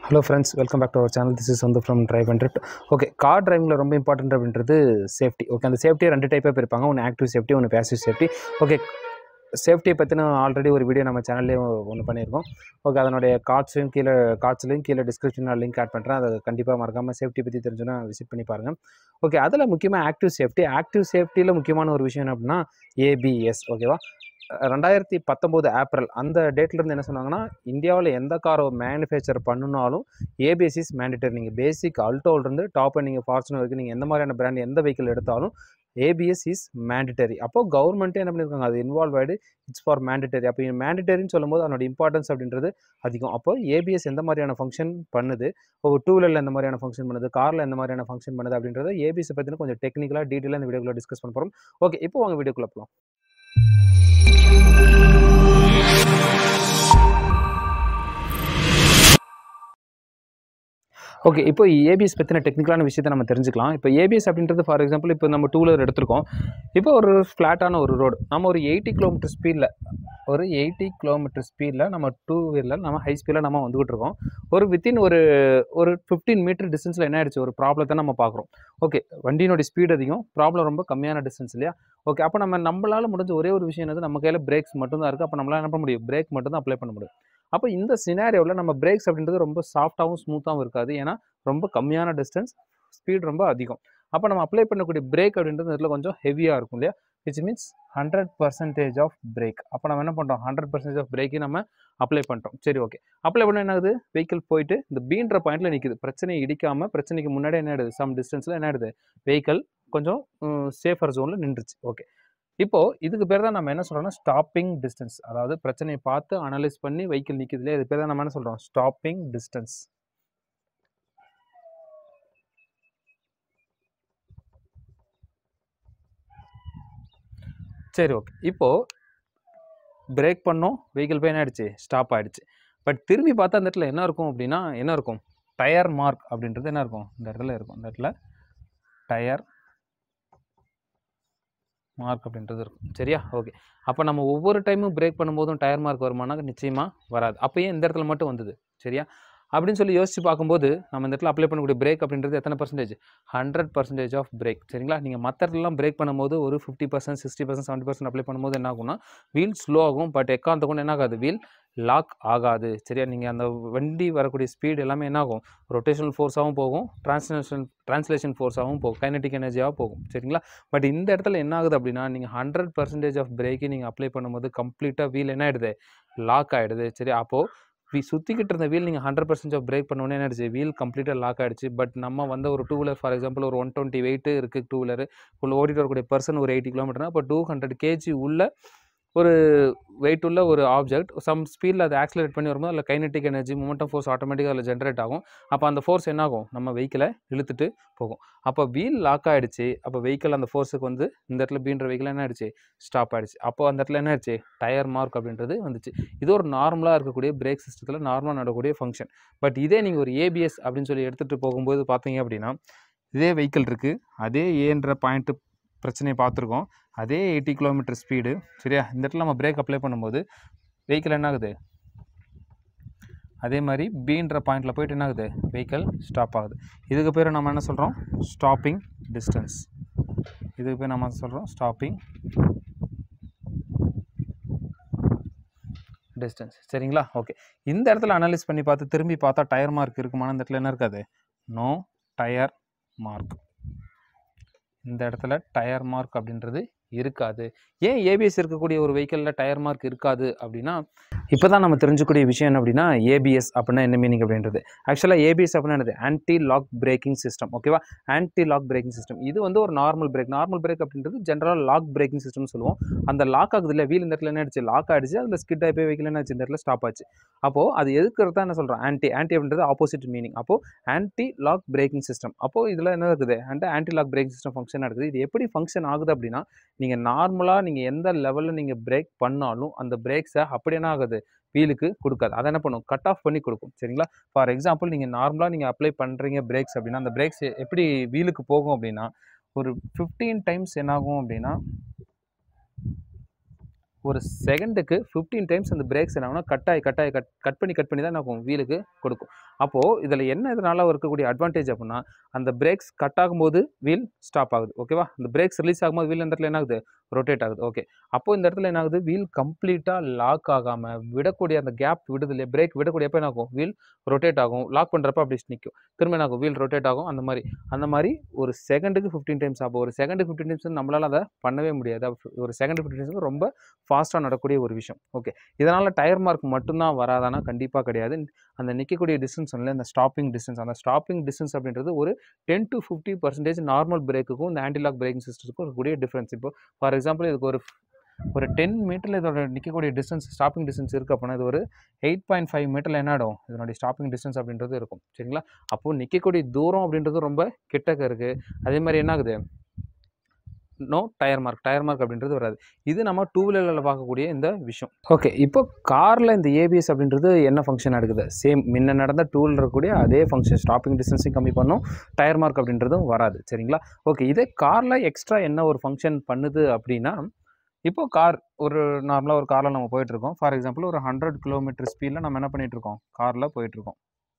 hello friends welcome back to our channel this is வந்து from drive hundred okay car டிரைவிங்கில் ரொம்ப important அப்படின்றது safety okay அந்த சேஃப்டியை ரெண்டு டைப்பாக பிரிப்பாங்க ஒன்று ஆக்டிவ் சேஃப்டி ஒன்று பேசிவ் சேஃப்டி ஓகே சேஃப்டியை பற்றின ஆல்ரெடி ஒரு வீடியோ நம்ம சேனல்லே ஒன்று பண்ணியிருக்கோம் ஓகே அதனுடைய கார்ட்ஸையும் கீழே கார்ட்ஸ்லையும் கீழே டிஸ்கிரிப்ஷனில் லிங்க் ஆட் பண்ணுறேன் அதை கண்டிப்பாக மறக்காமல் சேஃப்டி பற்றி தெரிஞ்சுன்னா விசிட் பண்ணி பாருங்கள் ஓகே அதில் முக்கியமாக ஆக்டிவ் சேஃப்டி ஆக்டிவ் சேஃப்டியில் முக்கியமான ஒரு விஷயம் என்ன அப்படின்னா ஏபிஎஸ் ஓகேவா ரெண்டாயிரத்தி பத்தொம்போது ஏப்ரல் அந்த டேட்லேருந்து என்ன சொன்னாங்கன்னா இந்தியாவில் எந்த காரை மேனுஃபேக்சர் பண்ணினாலும் ஏபிஎஸ் இஸ் மேண்டிட்டரி நீங்கள் பேசிக் அல்டோல்ருந்து டாப் நீங்கள் ஃபார்ச்சுனர் வரைக்கும் நீங்கள் எந்த மாதிரியான பிராண்ட் எந்த வெஹிக்கிள் எடுத்தாலும் ஏபிஎஸ் இஸ் மேண்டிட்டரி அப்போ கவர்மெண்ட்டே என்ன பண்ணியிருக்காங்க அது இன்வால்வ் ஆகிடு இட்ஸ் ஃபார் மேண்டிட்டரி அப்போ மேண்டிட்டரின்னு சொல்லும்போது அதனோட இம்பார்ட்டன்ஸ் அப்படின்றது அதிகம் அப்போ ஏபிஎஸ் எந்த மாதிரியான ஃபங்க்ஷன் பண்ணுது ஒரு டூ வீலரில் எந்த மாதிரியான ஃபங்க்ஷன் பண்ணுது காரில் எந்த மாதிரியான ஃபங்க்ஷன் பண்ணுது அப்படின்றத ஏபிஎஸ் பற்றின கொஞ்சம் டெக்னிக்கலாக டீட்டெயிலாக இந்த வீடியோக்குள்ள டிஸ்கஸ் பண்ண போகிறோம் ஓகே இப்போ வாங்க வீடியோக்குள்ள போகலாம் ஓகே இப்போ ஏபிஎஸ் பற்றின டெக்னிக்கலான விஷயத்தை நம்ம தெரிஞ்சுக்கலாம் இப்போ ஏபிஎஸ் அப்படின்றது ஃபார் எக்ஸாம்பிள் இப்போ நம்ம டூ வீலர் எடுத்திருக்கோம் இப்போ ஒரு ஃப்ளாட்டான ஒரு ரோடு நம்ம ஒரு எயிட்டி கிலோமீட்டர் ஸ்பீடில் ஒரு எயிட்டி கிலோமீட்டர் ஸ்பீடில் நம்ம டூ வீலர் நம்ம ஹை ஸ்பீடில் நம்ம வந்துகிட்டு இருக்கோம் ஒரு வித்தின் ஒரு ஒரு ஃபிஃப்டீன் மீட்டர் டிஸ்டன்ஸில் என்ன ஆயிடுச்சு ஒரு ப்ராப்ளத்தை நம்ம பார்க்குறோம் ஓகே வண்டியினுடைய ஸ்பீட் அதிகம் ப்ராப்ளம் ரொம்ப கம்மியான டிஸ்டன்ஸ் இல்லையா ஓகே அப்போ நம்ம நம்மளால் முடிஞ்ச ஒரே ஒரு விஷயம் என்னது நம்ம கையில் பிரேக்ஸ் மட்டும்தான் இருக்குது அப்போ நம்மளால் என்ன பண்ண முடியும் பிரேக் மட்டும் தான் அப்ளை பண்ண முடியும் அப்போ இந்த சினாரியோவில் நம்ம பிரேக்ஸ் அப்படின்றது ரொம்ப சாஃப்டாகவும் ஸ்மூத்தாகவும் இருக்காது ஏன்னா ரொம்ப கம்மியான டிஸ்டன்ஸ் ஸ்பீட் ரொம்ப அதிகம் அப்போ நம்ம அப்ளை பண்ணக்கூடிய பிரேக் அப்படின்றது இதில் கொஞ்சம் ஹெவியாக இருக்கும் இல்லையா which means hundred percentage of brake அப்போ நம்ம என்ன பண்ணுறோம் ஹண்ட்ரட் பர்சன்டேஜ் ஆஃப் பிரேக்கையும் நம்ம அப்ளை பண்ணுறோம் சரி ஓகே அப்ளை பண்ண என்ன ஆகுது வெஹிக்கிள் போயிட்டு இந்த பீன்ற பாயிண்ட்டில் நிற்குது பிரச்சனையை இடிக்காமல் பிரச்சனைக்கு முன்னாடி என்ன ஆயிடுது சம் டிஸ்டன்ஸில் என்ன ஆயிடுது வெஹிக்கிள் கொஞ்சம் சேஃபர் ஜோனில் நின்றுச்சு ஓகே இப்போது இதுக்கு பேர் தான் நம்ம என்ன சொல்கிறோம்னா ஸ்டாப்பிங் டிஸ்டன்ஸ் அதாவது பிரச்சனையை பார்த்து அனலைஸ் பண்ணி வெஹிக்கிள் நிற்குது இல்லையா இது பேர் தான் நம்ம என்ன சொல்கிறோம் ஸ்டாப்பிங் டிஸ்டன்ஸ் சரி ஓகே இப்போது பிரேக் பண்ணோம் வெஹிக்கிள் போய் என்ன ஆயிடுச்சு ஸ்டாப் ஆகிடுச்சு பட் திரும்பி பார்த்தா அந்த இடத்துல என்ன இருக்கும் அப்படின்னா என்ன இருக்கும் டயர் மார்க் அப்படின்றது என்ன இருக்கும் இந்த இடத்துல இருக்கும் இந்த இடத்துல டயர் மார்க் அப்படின்றது இருக்கும் சரியா ஓகே அப்போ நம்ம ஒவ்வொரு டைமும் பிரேக் பண்ணும்போதும் டயர் மார்க் வருமானா நிச்சயமாக வராது அப்போ ஏன் இந்த இடத்துல மட்டும் வந்தது சரியா அப்படின்னு சொல்லி யோசிச்சு பார்க்கும்போது நம்ம இந்த இடத்துல அப்ளை பண்ணக்கூடிய பிரேக் அப்படின்றது எத்தனை percentage hundred percentage of brake சரிங்களா நீங்கள் மற்ற இடத்துலலாம் பிரேக் பண்ணும்போது ஒரு fifty percent sixty percent seventy percent apply பண்ணும்போது என்ன ஆகும்னா வீல் ஸ்லோ ஆகும் பட் எக்காந்த கொண்டு என்ன ஆகாது வீல் லாக் ஆகாது சரியா நீங்கள் அந்த வண்டி வரக்கூடிய ஸ்பீடு எல்லாமே என்ன ஆகும் ரொட்டேஷனல் ஃபோர்ஸாகவும் போகும் டிரான்ஸ்லேஷன் டிரான்ஸ்லேஷன் ஃபோர்ஸாகவும் போகும் கைனட்டிக் எனர்ஜியாக போகும் சரிங்களா பட் இந்த இடத்துல என்ன ஆகுது அப்படின்னா நீங்கள் ஹண்ட்ரட் பர்சன்டேஜ் ஆஃப் பிரேக்கை நீங்கள் அப்ளை பண்ணும்போது கம்ப்ளீட்டாக வீல் என்ன ஆகிடுது லாக் ஆகிடுது சரி அப்போது வீ சுற்றிக்கிட்டு இருந்த வீல் நீங்கள் ஹண்ட்ரட் பர்சன்ட் ஆஃப் பிரேக் பண்ணோன்னே என்ன ஆயிடுச்சு வீல் கம்ப்ளீட்டாக லாக் ஆகிடுச்சு பட் நம்ம வந்து ஒரு டூ வீலர் ஃபார் எக்ஸாம்பிள் ஒரு ஒன் டுவெண்ட்டி வெயிட் இருக்குது டூ வீலர் உள்ள ஓடிட்டு வரக்கூடிய பர்சன் ஒரு எயிட்டி கிலோமீட்டர்னா இப்போ டூ ஹண்ட்ரட் கேஜி உள்ள ஒரு வெயிட் உள்ள ஒரு ஆப்ஜெக்ட் சம் ஸ்பீடில் அதை ஆக்சிலேட் பண்ணி வரும்போது அதில் கைனட்டிக் எனர்ஜி மூமெண்டம் ஃபோர்ஸ் ஆட்டோமேட்டிக்காக அதில் ஜென்ரேட் ஆகும் அப்போ அந்த ஃபோர்ஸ் என்ன ஆகும் நம்ம வெஹிக்கிளை இழுத்துட்டு போகும் அப்போ வீல் லாக் ஆகிடுச்சு அப்போ வெஹிக்கிள் அந்த ஃபோர்ஸுக்கு வந்து இந்த இடத்துல பீன்ற வெஹிக்கிள் என்ன ஆயிடுச்சு ஸ்டாப் ஆகிடுச்சு அப்போ அந்த இடத்துல என்ன ஆயிடுச்சு டயர் மார்க் அப்படின்றது வந்துச்சு இது ஒரு நார்மலாக இருக்கக்கூடிய பிரேக் சிஸ்டத்தில் நார்மலாக நடக்கக்கூடிய ஃபங்க்ஷன் பட் இதே நீங்கள் ஒரு ஏபிஎஸ் அப்படின்னு சொல்லி எடுத்துகிட்டு போகும்போது பார்த்தீங்க அப்படின்னா இதே வெஹிக்கிள் இருக்குது அதே ஏன்ற பாயிண்ட்டு பிரச்சனையை பார்த்துருக்கோம் அதே எயிட்டி கிலோமீட்டர் ஸ்பீடு சரியா இந்த இடத்துல நம்ம பிரேக் அப்ளை பண்ணும்போது வெஹிக்கிள் என்ன ஆகுது அதே மாதிரி பீன்ற பாயிண்டில் போயிட்டு என்ன ஆகுது வெஹிக்கிள் ஸ்டாப் ஆகுது இதுக்கு பேர் நம்ம என்ன சொல்கிறோம் ஸ்டாப்பிங் டிஸ்டன்ஸ் இதுக்கு பேர் நம்ம சொல்கிறோம் ஸ்டாப்பிங் டிஸ்டன்ஸ் சரிங்களா ஓகே இந்த இடத்துல அனலைஸ் பண்ணி பார்த்து திரும்பி பார்த்தா டயர் மார்க் இருக்குமான இந்த இடத்துல என்ன இருக்காது நோ டயர் மார்க் இந்த இடத்துல டயர் மார்க் அப்படின்றது இருக்காது ஏன் ஏபிஎஸ் இருக்கக்கூடிய ஒரு வெஹிக்கிளில் டயர் மார்க் இருக்காது அப்படின்னா இப்போ தான் நம்ம தெரிஞ்சுக்கூடிய விஷயம் என்ன அப்படின்னா ஏபிஎஸ் அப்படின்னா என்ன மீனிங் அப்படின்றது ஆக்சுவலாக ஏபிஎஸ் அப்படின்னா என்னது ஆன்டி லாக் பிரேக்கிங் சிஸ்டம் ஓகேவா ஆன்டி லாக் பிரேக்கிங் சிஸ்டம் இது வந்து ஒரு நார்மல் பிரேக் நார்மல் பிரேக் அப்படின்றது ஜென்ரலாக லாக் பிரேக்கிங் சிஸ்டம்னு சொல்லுவோம் அந்த லாக் ஆகுது இல்லை வீல் இந்த இடத்துல என்ன ஆயிடுச்சு லாக் ஆகிடுச்சு அதில் ஸ்கிட் ஆகி போய் வெஹிக்கிள் என்ன ஆச்சு இந்த இடத்துல ஸ்டாப் ஆச்சு அப்போது அது எதுக்குறது தான் என்ன சொல்கிறோம் ஆன்டி ஆன்டி அப்படின்றது ஆப்போசிட் மீனிங் அப்போது ஆன்டி லாக் பிரேக்கிங் சிஸ்டம் அப்போது இதில் என்ன இருக்குது and anti lock braking system function நடக்குது இது எப்படி ஃபங்க்ஷன் ஆகுது அப்படின்னா நீங்கள் நார்மலாக நீங்கள் எந்த லெவலில் நீங்கள் பிரேக் பண்ணாலும் அந்த பிரேக்ஸை அப்படி என்ன ஆகுது வீலுக்கு கொடுக்காது அதை என்ன பண்ணும் கட் ஆஃப் பண்ணி கொடுக்கும் சரிங்களா ஃபார் எக்ஸாம்பிள் நீங்கள் நார்மலாக நீங்கள் அப்ளை பண்ணுறீங்க பிரேக்ஸ் அப்படின்னா அந்த பிரேக்ஸ் எப்படி வீலுக்கு போகும் அப்படின்னா ஒரு ஃபிஃப்டீன் டைம்ஸ் என்னாகும் அப்படின்னா ஒரு செகண்டுக்கு ஃபிஃப்டீன் டைம்ஸ் அந்த பிரேக்ஸ் என்ன ஆகும்னா கட் ஆகி கட் ஆகி கட் கட் பண்ணி கட் பண்ணி தான் என்ன ஆகும் வீலுக்கு கொடுக்கும் அப்போது இதில் என்ன இதனால் இருக்கக்கூடிய அட்வான்டேஜ் அப்படின்னா அந்த பிரேக்ஸ் கட் ஆகும்போது வீல் ஸ்டாப் ஆகுது ஓகேவா இந்த பிரேக்ஸ் ரிலீஸ் ஆகும்போது வீல் இந்த இடத்துல என்ன ஆகுது ரொட்டேட் ஆகுது ஓகே அப்போது இந்த இடத்துல என்ன ஆகுது வீல் கம்ப்ளீட்டாக லாக் ஆகாமல் விடக்கூடிய அந்த கேப் விடுது இல்லையா பிரேக் விடக்கூடிய எப்போ என்ன ஆகும் வீல் ரொட்டேட் ஆகும் லாக் பண்ணுறப்ப அப்படி நிற்கும் திரும்ப என்ன ஆகும் வீல் ரொட்டேட் ஆகும் அந்த மாதிரி அந்த மாதிரி ஒரு செகண்டுக்கு ஃபிஃப்டீன் டைம்ஸ் ஆகும் ஒரு செகண்டுக்கு ஃபிஃப்டீன் டைம்ஸ் நம்மளால் அதை பண்ணவே முடியாது அப்ப ஒரு செகண்ட் ஃபிஃப்டீன் டைம்ஸ் ரொம்ப ஃபாஸ்ட்டாக நடக்கக்கூடிய ஒரு விஷயம் ஓகே இதனால் டயர் மார்க் மட்டும்தான் வராதானா கண்டிப்பாக கிடையாது அந்த நிற்கக்கூடிய டிஸ்டன்ஸ் இல்லை அந்த ஸ்டாப்பிங் டிஸ்டன்ஸ் அந்த ஸ்டாப்பிங் டிஸ்டன்ஸ் அப்படின்றது ஒரு ten to fifty percentage normal பிரேக்குக்கும் இந்த ஆன்டிலாக் பிரேக்கிங் சிஸ்டத்துக்கும் இருக்கக்கூடிய டிஃப்ரென்ஸ் இப்போ ஃபார் எக்ஸாம்பிள் இதுக்கு ஒரு ஒரு டென் மீட்டரில் இதோட நிற்கக்கூடிய டிஸ்டன்ஸ் ஸ்டாப்பிங் டிஸ்டன்ஸ் இருக்குது அப்படின்னா இது ஒரு எயிட் பாயிண்ட் ஃபைவ் மீட்டரில் என்ன ஆகிடும் இதனுடைய ஸ்டாப்பிங் டிஸ்டன்ஸ் அப்படின்றது இருக்கும் சரிங்களா அப்போது நிற்கக்கூடிய தூரம் அப்படின்றது ரொம்ப கிட்டக்க இருக்குது அதே மாதிரி என்ன ஆகுது no tyre mark tyre mark அப்படின்றது வராது இது நம்ம டூ வீலரில் பார்க்கக்கூடிய இந்த விஷயம் ஓகே இப்போ காரில் இந்த ஏபிஎஸ் அப்படின்றது என்ன ஃபங்க்ஷன் எடுக்குது சேம் முன்ன நடந்த டூ வீலர் இருக்கக்கூடிய அதே ஃபங்க்ஷன் ஸ்டாப்பிங் டிஸ்டன்ஸையும் கம்மி பண்ணும் டயர் மார்க் அப்படின்றதும் வராது சரிங்களா ஓகே இதே காரில் எக்ஸ்ட்ரா என்ன ஒரு ஃபங்க்ஷன் பண்ணுது அப்படின்னா இப்போ கார் ஒரு நார்மலாக ஒரு காரில் நம்ம போயிட்டுருக்கோம் ஃபார் எக்ஸாம்பிள் ஒரு ஹண்ட்ரட் கிலோமீட்டர் ஸ்பீடில் நம்ம என்ன பண்ணிகிட்ருக்கோம் காரில் போயிட்டுருக்கோம்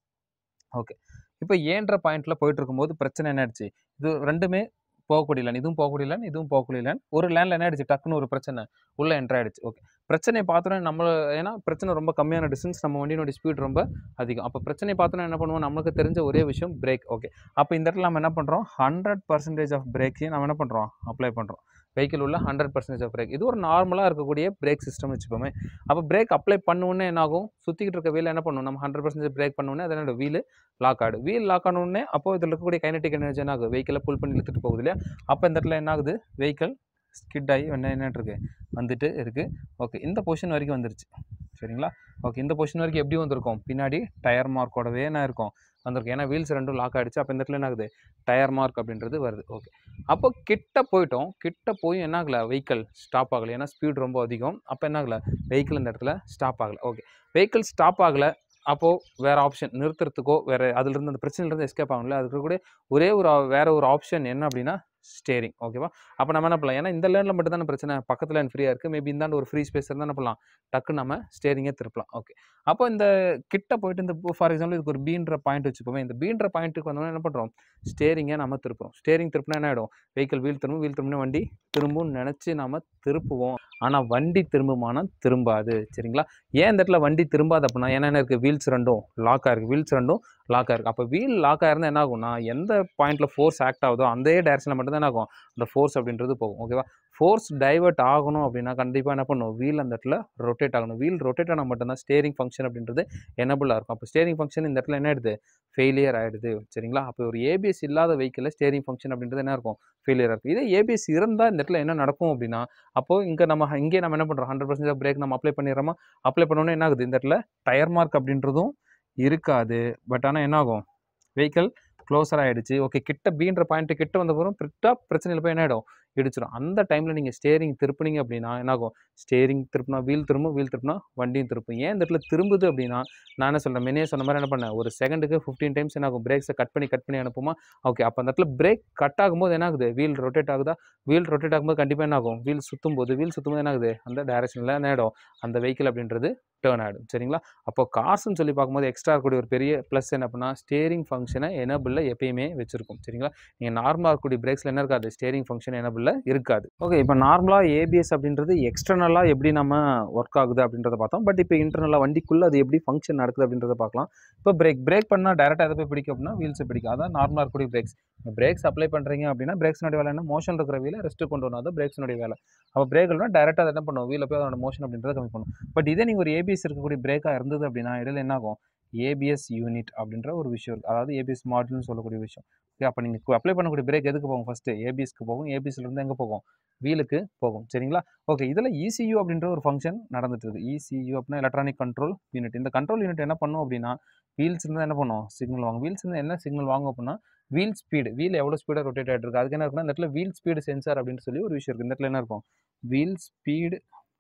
ஓகே இப்போ ஏன்ற பாயிண்டில் போயிட்டு இருக்கும்போது பிரச்சனை என்ன ஆயிடுச்சு இது ரெண்டுமே போகக்கூடிய லேன் இதுவும் போகக்கூடிய லேன் இதுவும் போகக்கூடிய லேன் ஒரு லேனில் என்ன ஆயிடுச்சு டக்குன்னு ஒரு பிரச்சனை உள்ளே என்ட்ரு ஆயிடுச்சு ஓகே பிரச்சனையை பார்த்தோன்னே நம்ம ஏன்னா பிரச்சனை ரொம்ப கம்மியான டிஸ்டன்ஸ் நம்ம வண்டியினுடைய ஸ்பீட் ரொம்ப அதிகம் அப்போ பிரச்சனையை பார்த்தோன்னா என்ன பண்ணுவோம் நமக்கு தெரிஞ்ச ஒரே விஷயம் பிரேக் ஓகே அப்போ இந்த இடத்துல நம்ம என்ன பண்ணுறோம் ஹண்ட்ரட் பர்சன்டேஜ் ஆஃப் பிரேக்கையும் நம்ம என்ன பண்ணுறோம் அப்ளை பண்ணுறோம் வெஹிக்கிள் உள்ள ஹண்ட்ரட் பர்சன்டேஜ் ஆஃப் பிரேக் இது ஒரு நார்மலாக இருக்கக்கூடிய பிரேக் சிஸ்டம் வச்சுப்போமே அப்போ பிரேக் அப்ளை பண்ணுவோன்னே என்ன ஆகும் சுற்றிக்கிட்டு இருக்க வீல் என்ன பண்ணும் நம்ம ஹண்ட்ரட் பர்சன்டேஜ் பிரேக் பண்ணுவோன்னே அதனோட வீல் லாக் ஆகிடும் வீல் லாக் ஆனோடனே அப்போ இதில் இருக்கக்கூடிய கைனட்டிக் எனர்ஜி என்ன ஆகும் வெஹிக்கிளை புல் பண்ணி இழுத்துட்டு போகுது இல்லையா அப்போ இந்த இடத்துல என்ன ஆகுது வெஹிக்கிள் ஸ்கிட் ஆகி என்ன என்னட்டு இருக்கு வந்துட்டு இருக்குது ஓகே இந்த பொசிஷன் வரைக்கும் வந்துருச்சு சரிங்களா ஓகே இந்த பொசிஷன் வரைக்கும் எப்படி வந்திருக்கும் பின்னாடி டயர் மார்க்கோடவே என்ன இருக்கும் வந்திருக்கும் ஏன்னா வீல்ஸ் ரெண்டும் லாக் ஆகிடுச்சு அப்போ இந்த இடத்துல என்ன ஆகுது டயர் மார்க் அப்படின்றது வருது ஓகே அப்போ கிட்ட போயிட்டோம் கிட்ட போய் என்ன ஆகலை வெஹிக்கிள் ஸ்டாப் ஆகலை ஏன்னா ஸ்பீட் ரொம்ப அதிகம் அப்போ என்ன ஆகலை வெஹிக்கிள் இந்த இடத்துல ஸ்டாப் ஆகலை ஓகே வெஹிக்கிள் ஸ்டாப் ஆகலை அப்போது வேறு ஆப்ஷன் நிறுத்துறதுக்கோ வேறு அதுலேருந்து அந்த பிரச்சனையிலேருந்து எஸ்கேப் ஆகல அதுக்கு கூட ஒரே ஒரு ஆ- வேற ஒரு ஆப்ஷன் என்ன அப்படின்னா ஸ்டேரிங் ஓகேவா அப்போ நம்ம என்ன பண்ணலாம் ஏன்னா இந்த லேனில் மட்டும் தானே பிரச்சனை பக்கத்தில் லேன் ஃப்ரீயாக இருக்குது மேபி இந்தாண்டு ஒரு ஃப்ரீ ஸ்பேஸ் இருந்தால் என்ன பண்ணலாம் டக்கு நம்ம ஸ்டேரிங்கே திருப்பலாம் ஓகே அப்போ இந்த கிட்ட போயிட்டு இந்த ஃபார் எக்ஸாம்பிள் இதுக்கு ஒரு பீன்ற பாயிண்ட் வச்சுப்போமே இந்த பீன்ற பாயிண்ட்டுக்கு வந்தோம்னா என்ன பண்ணுறோம் ஸ்டேரிங்கை நம்ம திருப்புறோம் ஸ்டேரிங் திருப்பினா என்ன ஆகிடும் வெஹிக்கிள் வீல் திரும்பும் வீல் திரும்பினா வண்டி திரும்பும் நினச்சி நம்ம திருப்புவோம் ஆனால் வண்டி திரும்புமானால் திரும்பாது சரிங்களா ஏன் இந்த இடத்துல வண்டி திரும்பாது அப்படின்னா ஏன்னா என்ன இருக்குது வீல்ஸ் ரெண்டும் லாக் ஆயிருக்கு வீல்ஸ் ரெண்டும் லாக் ஆயிருக்கு அப்போ வீல் லாக் ஆயிருந்தா என்ன ஆகும்னா எந்த பாயிண்ட்டில் ஃபோர்ஸ் ஆக்ட் ஆகுதோ அந்த டேரக்ஷனில் மட்டும் தான் என்ன ஆகும் அந்த ஃபோர்ஸ் அப்படின்றது போகும் ஓகேவா ஃபோர்ஸ் டைவர்ட் ஆகணும் அப்படின்னா கண்டிப்பாக என்ன பண்ணும் வீல் அந்த இடத்துல ரொட்டேட் ஆகணும் வீல் ரொட்டேட் ஆனால் மட்டும்தான் ஸ்டேரிங் ஃபங்க்ஷன் அப்படின்றது எனபிளாக இருக்கும் அப்போ ஸ்டேரிங் ஃபங்க்ஷன் இந்த இடத்துல என்ன ஆயிடுது ஃபெயிலியர் ஆகிடுது சரிங்களா அப்போ ஒரு ஏபிஎஸ் இல்லாத வெஹிக்கிளில் ஸ்டேரிங் ஃபங்க்ஷன் அப்படின்றது என்ன இருக்கும் ஃபெயிலியர் இருக்கும் இதே ஏபிஎஸ் இருந்தால் இந்த இடத்துல என்ன நடக்கும் அப்படின்னா அப்போது இங்கே நம்ம இங்கே நம்ம என்ன பண்ணுறோம் ஹண்ட்ரட் பர்சன்டேஜ் பிரேக் நம்ம அப்ளை பண்ணிடுறோமா அப்ளை பண்ணோன்னே என்ன ஆகுது இந்த இடத்துல டயர் மார்க் அப்படின்றதும் இருக்காது பட் ஆனால் என்ன ஆகும் வெஹிக்கிள் க்ளோஸர் ஆகிடுச்சு ஓகே கிட்ட பீன்ற பாயிண்ட்டு கிட்ட வந்த பிறகு பிரிட்டாக பிரச்சனையில் போய் என்ன ஆகிடும் இடிச்சிடும் அந்த டைமில் நீங்கள் ஸ்டேரிங் திருப்புனீங்க அப்படின்னா என்ன ஆகும் ஸ்டேரிங் திருப்பினா வீல் திரும்பும் வீல் திருப்பினா வண்டியும் திருப்பும் ஏன் இந்த இடத்துல திரும்புது அப்படின்னா நான் என்ன சொல்கிறேன் மெனே சொன்ன மாதிரி என்ன பண்ணேன் ஒரு செகண்டுக்கு ஃபிஃப்டீன் டைம்ஸ் என்ன ஆகும் பிரேக்ஸை கட் பண்ணி கட் பண்ணி அனுப்புமா ஓகே அப்போ அந்த இடத்துல பிரேக் கட் ஆகும்போது என்ன ஆகுது வீல் ரொட்டேட் ஆகுதா வீல் ரொட்டேட் ஆகும்போது கண்டிப்பாக என்ன ஆகும் வீல் சுற்றும் போது வீல் சுற்றும் போது என்ன ஆகுது அந்த டேரக்ஷனில் என்ன ஆகிடும் அந்த வெஹிக்கிள் அப்படின்றது டேர்ன் ஆகிடும் சரிங்களா அப்போ கார்ஸ்னு சொல்லி பார்க்கும்போது எக்ஸ்ட்ரா இருக்கக்கூடிய ஒரு பெரிய ப்ளஸ் என்ன அப்படின்னா ஸ்டேரிங் ஃபங்க்ஷனை எனபிளில் எப்பயுமே வச்சிருக்கும் சரிங்களா நீங்கள் நார்மலாக இருக்கக்கூடிய பிரேக்ஸில் என்ன இருக்காது ஸ்டேரிங் ஃபங்க்ஷன் எனபிளில் இருக்காது ஓகே இப்போ நார்மலாக ஏபிஎஸ் அப்படின்றது எக்ஸ்டர்னலாக எப்படி நம்ம ஒர்க் ஆகுது அப்படின்றத பார்த்தோம் பட் இப்போ இன்டர்னலாக வண்டிக்குள்ளே அது எப்படி ஃபங்க்ஷன் நடக்குது அப்படின்றத பார்க்கலாம் இப்போ பிரேக் பிரேக் பண்ணால் டேரெக்டாக எதை போய் பிடிக்கும் அப்படின்னா வீல்ஸை பிடிக்கும் அதான் நார்மலாக இருக்கக்கூடிய பிரேக்ஸ் பிரேக்ஸ் அப்ளை பண்ணுறீங்க அப்படின்னா பிரேக்ஸ்னுடைய வேலை என்ன மோஷன் இருக்கிற வீலை ரெஸ்ட்டு கொண்டு வரணும் அது பிரேக்ஸ்னுடைய வேலை அப்போ பிரேக் இல்லைனா டேரெக்டாக என்ன பண்ணும் வீலில் போய் அதோட மோஷன் அப்படின்றத கம்மி பண்ணும் பட் இதே நீங்கள் ஒரு ஏபிஎஸ் இருக்கக்கூடிய பிரேக்காக இருந்தது அப்படின்னா இடையில என்ன ஆகும் ஏபிஎஸ் யூனிட் அப்படின்ற ஒரு விஷயம் இருக்குது அதாவது ஏபிஎஸ் மாடல்னு சொல்லக்கூடிய விஷயம் ஓகே அப்போ நீங்கள் அப்ளை பண்ணக்கூடிய பிரேக் எதுக்கு போகும் ஃபஸ்ட்டு ஏபிஎஸ்க்கு போகும் ஏபிஎஸ்லேருந்து எங்கே போகும் வீலுக்கு போகும் சரிங்களா ஓகே இதில் இசியூ அப்படின்ற ஒரு ஃபங்க்ஷன் நடந்துட்டு இருக்குது இசியூ அப்படின்னா எலக்ட்ரானிக் கண்ட்ரோல் யூனிட் இந்த கண்ட்ரோல் யூனிட் என்ன பண்ணும் அப்படின்னா வீல்ஸ் இருந்தால் என்ன பண்ணும் சிக்னல் வாங்கும் வீல்ஸ் இருந்தால் என்ன சிக்னல் வாங்கும் அப்படின்னா வீல் ஸ்பீடு வீல் எவ்வளோ ஸ்பீடாக ரொட்டேட் ஆகிட்டு இருக்கு அதுக்கு என்ன இருக்குன்னா இந்த இடத்துல வீல் ஸ்பீடு சென்சார் அப்படின்னு சொல்லி ஒரு விஷயம் இருக்குது இந்த இடத்துல என்ன இருக்கும் வீல் ஸ்பீடு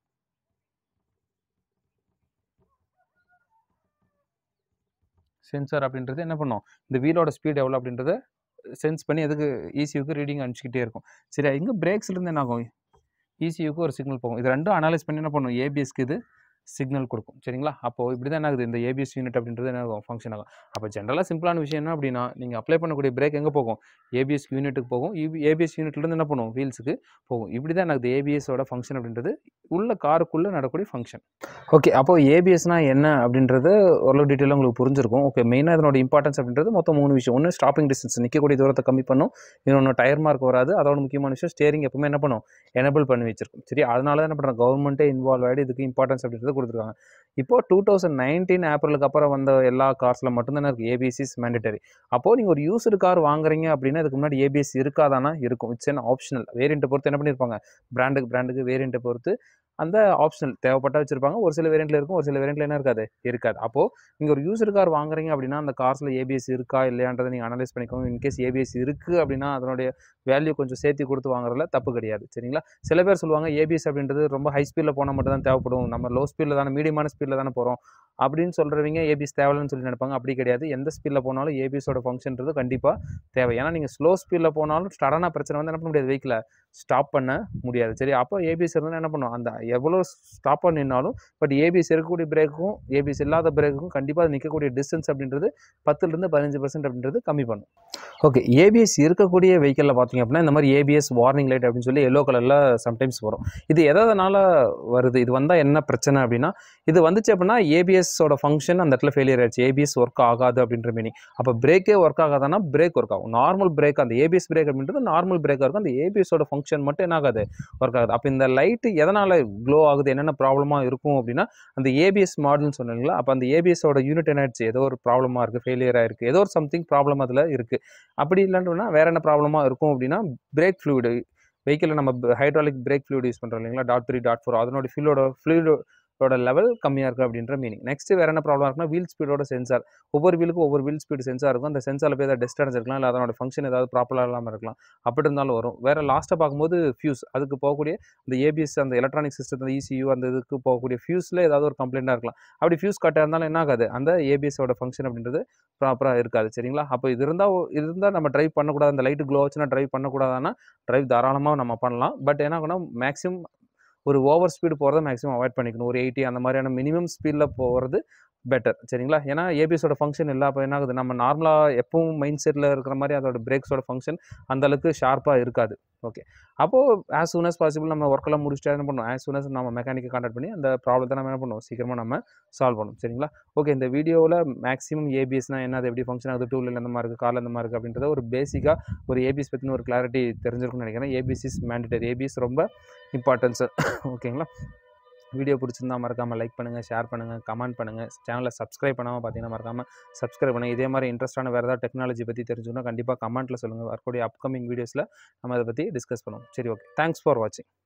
சென்சார் அப்படின்றது என்ன பண்ணும் இந்த வீலோட ஸ்பீட் எவ்வளோ அப்படின்றத சென்ஸ் பண்ணி அதுக்கு ஈஸியுக்கு ரீடிங் அனுப்பிச்சிக்கிட்டே இருக்கும் சரி இங்கே பிரேக்ஸ்லேருந்து என்ன ஆகும் இசியூக்கு ஒரு சிக்னல் போகும் இது ரெண்டும் அனலைஸ் பண்ணி என்ன பண்ணும் ஏபிஎஸ்க்கு இது சிக்னல் கொடுக்கும் சரிங்களா அப்போது இப்படி தான் என்ன ஆகுது இந்த ஏபிஎஸ் யூனிட் அப்படின்றது என்ன ஆகும் ஃபங்க்ஷன் ஆகும் அப்போ ஜென்ரலாக சிம்பிளான விஷயம் என்ன அப்படின்னா நீங்கள் அப்ளை பண்ணக்கூடிய பிரேக் எங்கே போகும் ஏபிஎஸ் யூனிட்டுக்கு போகும் ஏபிஎஸ் யூனிட்லேருந்து என்ன பண்ணும் வீல்ஸுக்கு போகும் இப்படி தான் எனக்கு ஏபிஎஸோட ஃபங்க்ஷன் அப்படின்றது உள்ள காருக்குள்ளே நடக்கக்கூடிய ஃபங்க்ஷன் ஓகே அப்போ ஏபிஎஸ்னா என்ன அப்படின்றது ஓரளவு டீட்டெயிலாக உங்களுக்கு புரிஞ்சிருக்கும் ஓகே மெயினாக இதனோட இம்பார்ட்டன்ஸ் அப்படின்றது மொத்தம் மூணு விஷயம் ஒன்று ஸ்டாப்பிங் டிஸ்டன்ஸ் நிற்கக்கூடிய தூரத்தை கம்மி பண்ணும் இன்னொன்று டயர் மார்க் வராது அதோட முக்கியமான விஷயம் ஸ்டேரிங் எப்பவுமே என்ன பண்ணும் எனபிள் பண்ணி வச்சிருக்கும் சரி அதனால தான் என்ன பண்ணுறாங்க கவர்மெண்ட்டே இன்வால்வ் ஆகிடு இதுக்கு இம்பார்ட்டன்ஸ் அப்படின்றது கொடுத்துருக்காங்க இப்போ டூ தௌசண்ட் நைன்டீன் ஏப்ரலுக்கு அப்புறம் வந்த எல்லா கார்ஸில் மட்டும்தானே இருக்குது ஏபிஎஸ் மேண்டட்டரி அப்போது நீங்கள் ஒரு யூஸ்டு கார் வாங்குறீங்க அப்படின்னா இதுக்கு முன்னாடி ஏபிஎஸ் இருக்காதானா இருக்கும் இட்ஸ் என்ன ஆப்ஷனல் வேரியண்ட்டை பொறுத்து என்ன பண்ணியிருப்பாங்க பிராண்டுக்கு பிராண்டுக்கு வேரியண்ட்டை பொறுத்து அந்த ஆப்ஷனல் தேவைப்பட்டா வச்சிருப்பாங்க ஒரு சில வேரியண்ட்ல இருக்கும் ஒரு சில வேரியண்ட்ல என்ன இருக்காது இருக்காது அப்போ நீங்க ஒரு யூசர் கார் வாங்குறீங்க அப்படின்னா அந்த கார்ஸ்ல ஏபிஎஸ் இருக்கா இல்லையான்றதை நீங்க அனலைஸ் பண்ணிக்கோங்க இன்கேஸ் ஏபிஎஸ் இருக்கு அப்படின்னா அதனுடைய வேல்யூ கொஞ்சம் சேர்த்து கொடுத்து வாங்குறதுல தப்பு கிடையாது சரிங்களா சில பேர் சொல்லுவாங்க ஏபிஎஸ் அப்படின்றது ரொம்ப ஹை ஸ்பீடில் போனால் மட்டும் தான் தேவைப்படும் நம்ம லோ ஸ்பீடில் தானே மீடியமான ஸ்பீடில் தானே போகிறோம் அப்படின்னு சொல்கிறவங்க ஏபிஎஸ் தேவையில்லைன்னு சொல்லி நினைப்பாங்க அப்படி கிடையாது எந்த ஸ்பீடில் போனாலும் ஏபிஎஸோட ஃபங்க்ஷன்றது கண்டிப்பாக தேவை ஏன்னா நீங்கள் ஸ்லோ ஸ்பீடில் போனாலும் சடனாக பிரச்சனை வந்து என்ன பண்ண முடியாது வெஹிக்கில் ஸ்டாப் பண்ண முடியாது சரி அப்போ ஏபிஎஸ் இருந்தால் என்ன பண்ணும் அந்த எவ்வளோ ஸ்டாப் பண்ணினாலும் பட் ஏபிஎஸ் இருக்கக்கூடிய பிரேக்கும் ஏபிஎஸ் இல்லாத பிரேக்கும் கண்டிப்பாக நிற்கக்கூடிய டிஸ்டன்ஸ் அப்படின்றது பத்துலேருந்து பதினஞ்சு பர்சன்ட் அப்படின்றது கம்மி பண்ணும் ஓகே ஏபிஎஸ் இருக்கக்கூடிய வெஹிக்கிளில் பார்த்தீங்க அப்படின்னா இந்த மாதிரி ஏபிஎஸ் வார்னிங் லைட் அப்படின்னு சொல்லி எல்லோ கலரில் சம்டைம்ஸ் வரும் இது எதனால வருது இது வந்தால் என்ன பிரச்சனை அப்படின்னா இது வந்துச்சு அப்படின்னா ஏபிஎஸோட ஃபங்க்ஷன் அந்த இடத்துல ஃபெயிலியர் ஆயிடுச்சு ஏபிஎஸ் ஒர்க் ஆகாது அப்படின்ற மீனிங் அப்போ பிரேக்கே ஒர்க் ஆகாதானா பிரேக் ஒர்க் ஆகும் நார்மல் பிரேக் அந்த ஏபிஎஸ் பிரேக் அப்படின்றது நார்மல் பிரேக்காக இருக்கும் அந்த ஏபிஎஸோட ஃபங்க்ஷன் மட்டும் என்ன ஆகாது ஒர்க் ஆகுது அப்போ இந்த லைட்டு எதனால் க்ளோ ஆகுது என்னென்ன ப்ராப்ளமாக இருக்கும் அப்படின்னா அந்த ஏபிஎஸ் மாடல்னு சொன்னீங்களா அப்போ அந்த ஏபிஎஸோட யூனிட் என்ன ஆயிடுச்சு ஏதோ ஒரு ப்ராப்ளமாக இருக்குது ஃபெயிலியர் ஆயிருக்கு ஏதோ ஒரு சம்திங் ப்ராப்ளம் அதில் இருக்குது அப்படி இல்லைன்னா வேற என்ன ப்ராப்ளமாக இருக்கும் அப்படின்னா பிரேக் ஃப்ளூயிடு வெஹிக்கிளில் நம்ம ஹைட்ராலிக் பிரேக் ஃப்ளூயிட் யூஸ் பண்ணுறோம் இல்லைங்களா டாட் த்ரீ டாட் ஃபோர் அதனோட ஃபியூலோட ஃப்ளூயிடோட லெவல் கம்மியாக இருக்குது அப்படின்ற மீனிங் நெக்ஸ்ட் வேறு என்ன ப்ராப்ளம் இருக்குன்னா வீல் ஸ்பீடோட சென்சார் ஒவ்வொரு வீலுக்கும் ஒவ்வொரு வீல் ஸ்பீடு சென்சார் இருக்கும் அந்த சென்சாரில் போய் ஏதாவது டெஸ்ட் அடைஞ்சிருக்கலாம் இல்லை அதனோட ஃபங்க்ஷன் ஏதாவது ப்ராப்பராக இல்லாமல் இருக்கலாம் அப்படி இருந்தாலும் வரும் வேறு லாஸ்ட்டாக பார்க்கும்போது ஃபியூஸ் அதுக்கு போகக்கூடிய அந்த ஏபிஎஸ் அந்த எலக்ட்ரானிக் சிஸ்டம் அந்த இசியூ அந்த இதுக்கு போகக்கூடிய ஃபியூஸில் ஏதாவது ஒரு கம்ப்ளைண்ட்டாக இருக்கலாம் அப்படி ஃபியூஸ் கட்டாக இருந்தாலும் என்ன ஆகாது அந்த ஏபிஎஸோட ஃபங்க்ஷன் அப்படின்றது ப்ராப்பராக இருக்காது சரிங்களா அப்போ இது இருந்தால் இது இருந்தால் நம்ம ட்ரைவ் பண்ணக்கூடாது அந்த லைட்டு க்ளோ வச்சுன்னா ட்ரைவ் பண்ணக்கூடாதுன்னா ட்ரைவ் தாராளமாக நம்ம பண்ணலாம் பட் என்ன ஆகும்னா மேக்ஸிமம் ஒரு ஓவர் ஸ்பீடு போகிறத மேக்ஸிமம் அவாய்ட் பண்ணிக்கணும் ஒரு எயிட்டி அந்த மாதிரியான மினிமம் ஸ்பீடில் போகிறது பெட்டர் சரிங்களா ஏன்னா ஏபிஎஸோட ஃபங்க்ஷன் இல்லை அப்போ என்ன ஆகுது நம்ம நார்மலாக எப்பவும் மைண்ட் செட்டில் இருக்கிற மாதிரி அதோட பிரேக்ஸோட ஃபங்க்ஷன் அந்த அளவுக்கு ஷார்ப்பாக இருக்காது ஓகே அப்போது ஆஸ் சூன் as பாசிபிள் நம்ம ஒர்க்கெல்லாம் முடிச்சுட்டு என்ன பண்ணுவோம் ஆஸ் சூன் as நம்ம மெக்கானிக்கை கான்டாக்ட் பண்ணி அந்த ப்ராப்ளத்தை நம்ம என்ன பண்ணுவோம் சீக்கிரமாக நம்ம சால்வ் பண்ணும் சரிங்களா ஓகே இந்த வீடியோவில் மேக்ஸிமம் ஏபிஎஸ்னா என்ன அது எப்படி ஃபங்க்ஷன் ஆகுது டூவில் எந்த மாதிரி இருக்குது காரில் எந்த மாதிரி இருக்குது அப்படின்றத ஒரு பேசிக்காக ஒரு ஏபிஎஸ் பற்றின ஒரு கிளாரிட்டி தெரிஞ்சிருக்கும்னு நினைக்கிறேன் ஏபிஎஸ் இஸ் மேண்டிட்டரி ஏபிஎஸ் ரொம்ப இம்பார்ட்டன்ஸ் ஓகேங்களா வீடியோ பிடிச்சிருந்தா மறக்காமல் லைக் பண்ணுங்கள் ஷேர் பண்ணுங்கள் கமெண்ட் பண்ணுங்கள் சேனலை சப்ஸ்கிரைப் பண்ணாமல் பார்த்தீங்கன்னா மறக்காமல் சப்ஸ்கிரைப் பண்ணுங்கள் இதே மாதிரி இன்ட்ரெஸ்ட்டான வேறு ஏதாவது டெக்னாலஜி பற்றி தெரிஞ்சுக்கணும் கண்டிப்பாக கமெண்ட்டில் சொல்லுங்கள் வரக்கூடிய அப்கமிங் வீடியோஸில் நம்ம அதை பற்றி டிஸ்கஸ் பண்ணுவோம் சரி ஓகே தேங்க்ஸ் ஃபார் வாட்சிங்